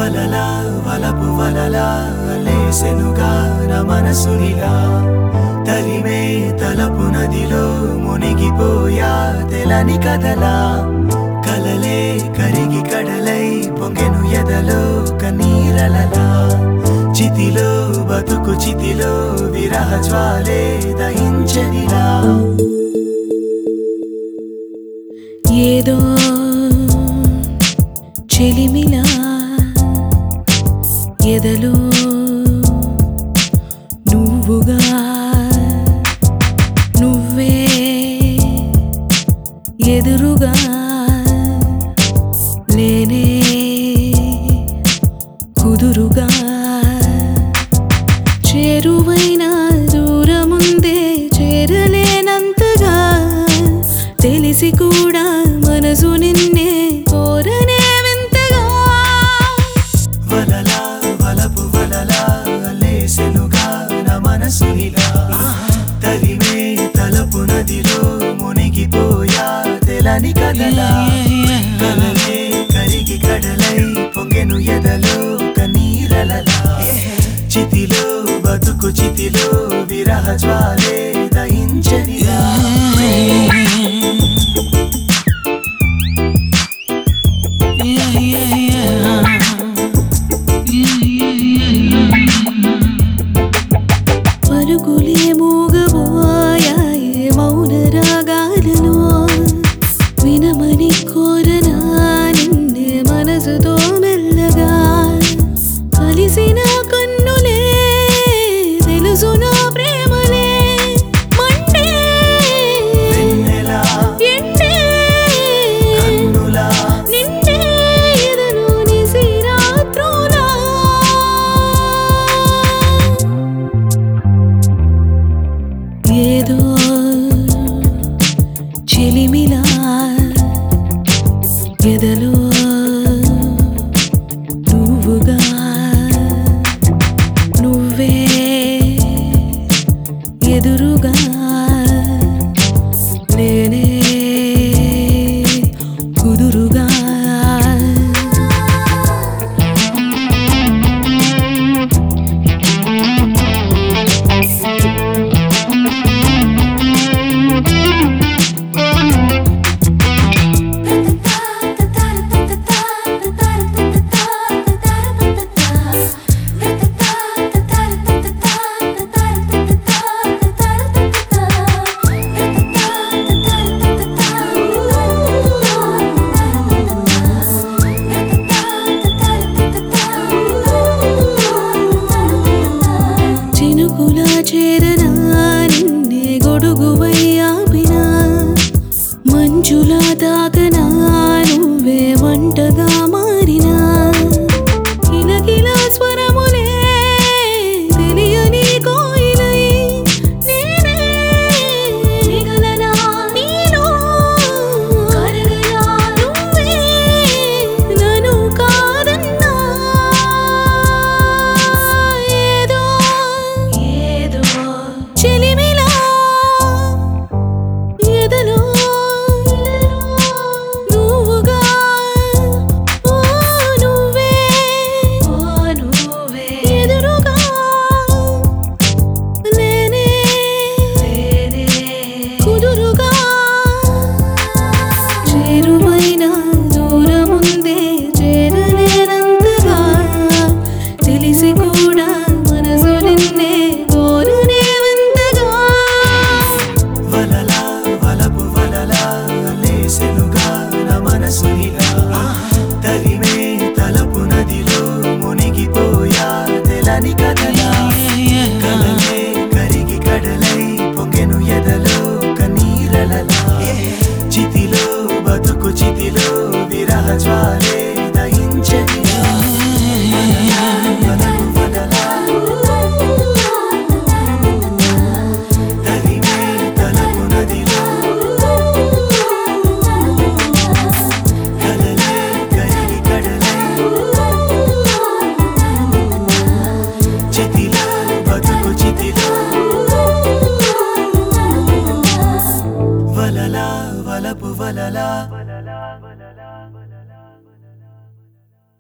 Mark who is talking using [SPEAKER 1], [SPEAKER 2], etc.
[SPEAKER 1] వలలా వలపు వలలా లేసెనుగా నా మనసునిలా తరిమే తలపు నదిలో మునిగిపోయా తెలని కదలా కలలే కరిగి కడలై పొంగెను ఎదలో కన్నీరలలా చితిలో బతుకు చితిలో విరహ జ్వాలే దహించనిలా
[SPEAKER 2] ఏదో చెలిమిలా ఎదలో నువ్వుగా నువ్వే ఎదురుగా లేనే కుదురుగా చేరువైన దూరముందే చేరలేనంతగా తెలిసి కూడా మనసు నిన్నే కోరనే వింతగా
[SPEAKER 1] వలలా వలపు వలలా లేసెనుగా నా మనసునిలా తరిమే తలపు నదిలో మునిగిపోయా తెలని కదలా కలలే కరిగి కడలై పొంగెను ఎదలో కన్నీరలలా చితిలో బతుకు చితిలో విరహ జ్వాలే దహించనిలా
[SPEAKER 2] పరుగులే మూగబోయాయే మౌన రాగాలలో వినమని కోరనా నిన్నే మనసుతో